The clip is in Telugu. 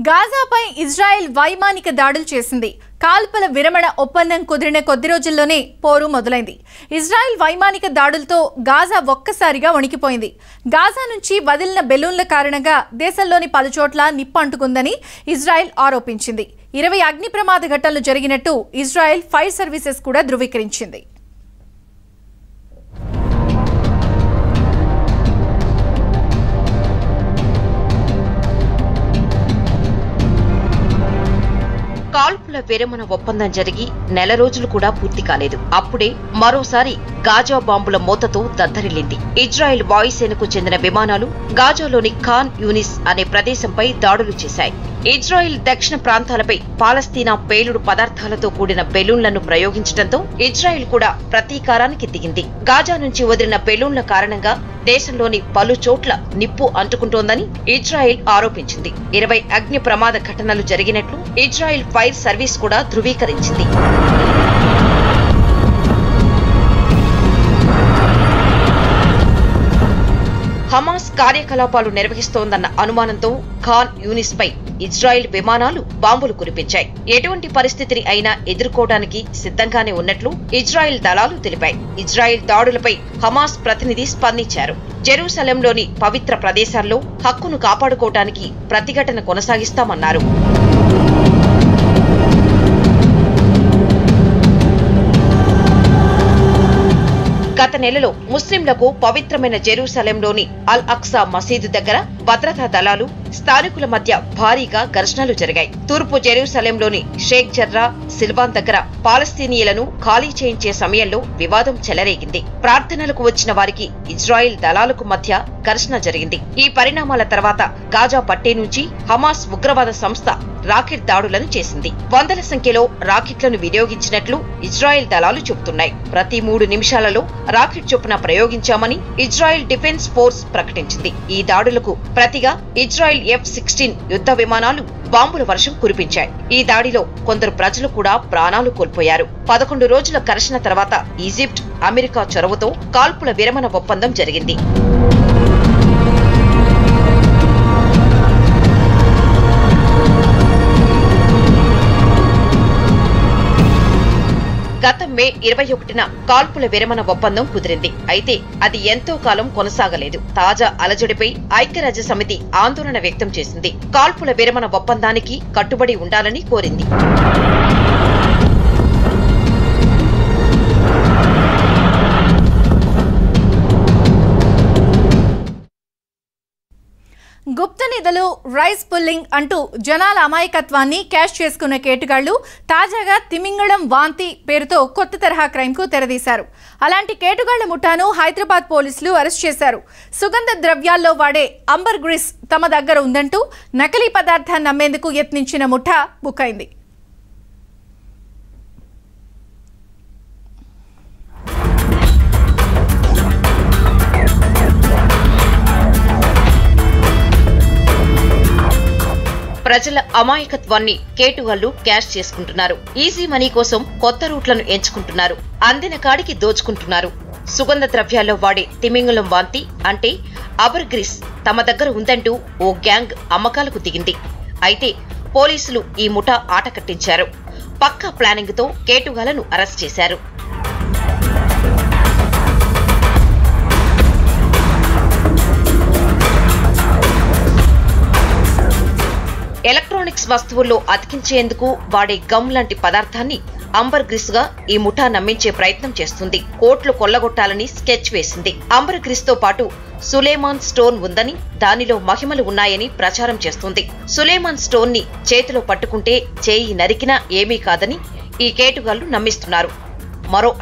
గాజాపై ఇజ్రాయెల్ వైమానిక దాడులు చేసింది కాల్పుల విరమణ ఒప్పందం కుదిరిన కొద్ది రోజుల్లోనే పోరు మొదలైంది ఇజ్రాయెల్ వైమానిక దాడులతో గాజా ఒక్కసారిగా వణికిపోయింది గాజా నుంచి వదిలిన బెలూన్ల కారణంగా దేశంలోని పలుచోట్ల నిప్పు అంటుకుందని ఇజ్రాయెల్ ఆరోపించింది ఇరవై అగ్ని ప్రమాద ఘటనలు జరిగినట్టు ఇజ్రాయెల్ ఫైర్ సర్వీసెస్ కూడా ధృవీకరించింది కాల్పుల విరమణ ఒప్పందం జరిగి నెల రోజులు కూడా పూర్తి కాలేదు అప్పుడే మరోసారి గాజా బాంబుల మోతతో దద్దరిల్లింది ఇజ్రాయెల్ వాయుసేనకు చెందిన విమానాలు గాజాలోని ఖాన్ యూనిస్ అనే ప్రదేశంపై దాడులు చేశాయి ఇజ్రాయెల్ దక్షిణ ప్రాంతాలపై పాలస్తీనా పేలుడు పదార్థాలతో కూడిన బెలూన్లను ప్రయోగించడంతో ఇజ్రాయెల్ కూడా ప్రతీకారానికి దిగింది గాజా నుంచి వదిలిన బెలూన్ల కారణంగా దేశంలోని పలు చోట్ల నిప్పు అంటుకుంటోందని ఇజ్రాయెల్ ఆరోపించింది ఇరవై అగ్ని ప్రమాద ఘటనలు జరిగినట్లు ఇజ్రాయెల్ ఫైర్ సర్వీస్ కూడా ధృవీకరించింది హమాస్ కార్యకలాపాలు నిర్వహిస్తోందన్న అనుమానంతో ఖాన్ యూనిస్ పై ఇజ్రాయెల్ విమానాలు బాంబులు కురిపించాయి ఎటువంటి పరిస్థితిని అయినా ఎదుర్కోవడానికి సిద్ధంగానే ఉన్నట్లు ఇజ్రాయెల్ దళాలు తెలిపాయి ఇజ్రాయెల్ దాడులపై హమాస్ ప్రతినిధి స్పందించారు జెరూసలంలోని పవిత్ర ప్రదేశాల్లో హక్కును కాపాడుకోవటానికి ప్రతిఘటన కొనసాగిస్తామన్నారు గత నెలలో ముస్లింలకు పవిత్రమైన జెరూసలంలోని అల్ అక్సా మసీదు దగ్గర భద్రతా దళాలు స్థానికుల మధ్య భారీగా ఘర్షణలు జరిగాయి తూర్పు జెరూసలంలోని షేక్ జర్రా సిల్వాన్ దగ్గర పాలస్తీనియలను ఖాళీ చేయించే సమయంలో వివాదం చెలరేగింది ప్రార్థనలకు వచ్చిన వారికి ఇజ్రాయిల్ దళాలకు మధ్య ఘర్షణ జరిగింది ఈ పరిణామాల తర్వాత గాజా పట్టే నుంచి హమాస్ ఉగ్రవాద సంస్థ రాకెట్ దాడులను చేసింది వందల సంఖ్యలో రాకెట్లను వినియోగించినట్లు ఇజ్రాయెల్ దళాలు చెబుతున్నాయి ప్రతి మూడు నిమిషాలలో రాకెట్ చొప్పున ప్రయోగించామని ఇజ్రాయెల్ డిఫెన్స్ ఫోర్స్ ప్రకటించింది ఈ దాడులకు ప్రతిగా ఇజ్రాయెల్ ఎఫ్ సిక్స్టీన్ యుద్ధ విమానాలు బాంబుల వర్షం కురిపించాయి ఈ దాడిలో కొందరు ప్రజలు కూడా ప్రాణాలు కోల్పోయారు పదకొండు రోజుల ఘర్షణ తర్వాత ఈజిప్ట్ అమెరికా చొరవతో కాల్పుల విరమణ ఒప్పందం జరిగింది గత మే ఇరవై ఒకటిన కాల్పుల విరమణ ఒప్పందం కుదిరింది అయితే అది ఎంతో కాలం కొనసాగలేదు తాజా అలజడిపై ఐక్యరాజ్య సమితి ఆందోళన వ్యక్తం చేసింది కాల్పుల విరమణ ఒప్పందానికి కట్టుబడి ఉండాలని కోరింది గుప్త నిధులు రైస్ పుల్లింగ్ అంటూ జనాల అమాయకత్వాన్ని క్యాష్ చేసుకున్న కేటుగాళ్లు తాజాగా తిమింగళం వాంతి పేరుతో కొత్త తరహా క్రైమ్కు తెరదీశారు అలాంటి కేటుగాళ్ల ముఠాను హైదరాబాద్ పోలీసులు అరెస్ట్ చేశారు సుగంధ ద్రవ్యాల్లో వాడే అంబర్ గ్రిస్ తమ దగ్గర ఉందంటూ నకిలీ పదార్థాన్ని నమ్మేందుకు యత్నించిన ముఠా బుక్కైంది ప్రజల అమాయకత్వాన్ని కేటుగాళ్లు క్యాష్ చేసుకుంటున్నారు ఈజీ మనీ కోసం కొత్త రూట్లను ఎంచుకుంటున్నారు అందిన కాడికి దోచుకుంటున్నారు సుగంధ ద్రవ్యాల్లో వాడే తిమింగలం వాంతి అంటే అబర్ గ్రీస్ తమ దగ్గర ఉందంటూ ఓ గ్యాంగ్ అమ్మకాలకు దిగింది అయితే పోలీసులు ఈ ముఠా ఆట కట్టించారు పక్కా ప్లానింగ్ తో కేటుగాలను అరెస్ట్ చేశారు ఎలక్ట్రానిక్స్ వస్తువుల్లో అతికించేందుకు వాడే గమ్ లాంటి పదార్థాన్ని అంబర్ గ్రిస్ గా ఈ ముఠా నమ్మించే ప్రయత్నం చేస్తుంది కోట్లు కొల్లగొట్టాలని స్కెచ్ వేసింది అంబర్ గ్రిస్ తో పాటు సులేమాన్ స్టోన్ ఉందని దానిలో మహిమలు ఉన్నాయని ప్రచారం చేస్తుంది సులేమాన్ స్టోన్ ని చేతిలో పట్టుకుంటే చేయి నరికినా ఏమీ కాదని ఈ కేటుగాళ్లు నమ్మిస్తున్నారు మరో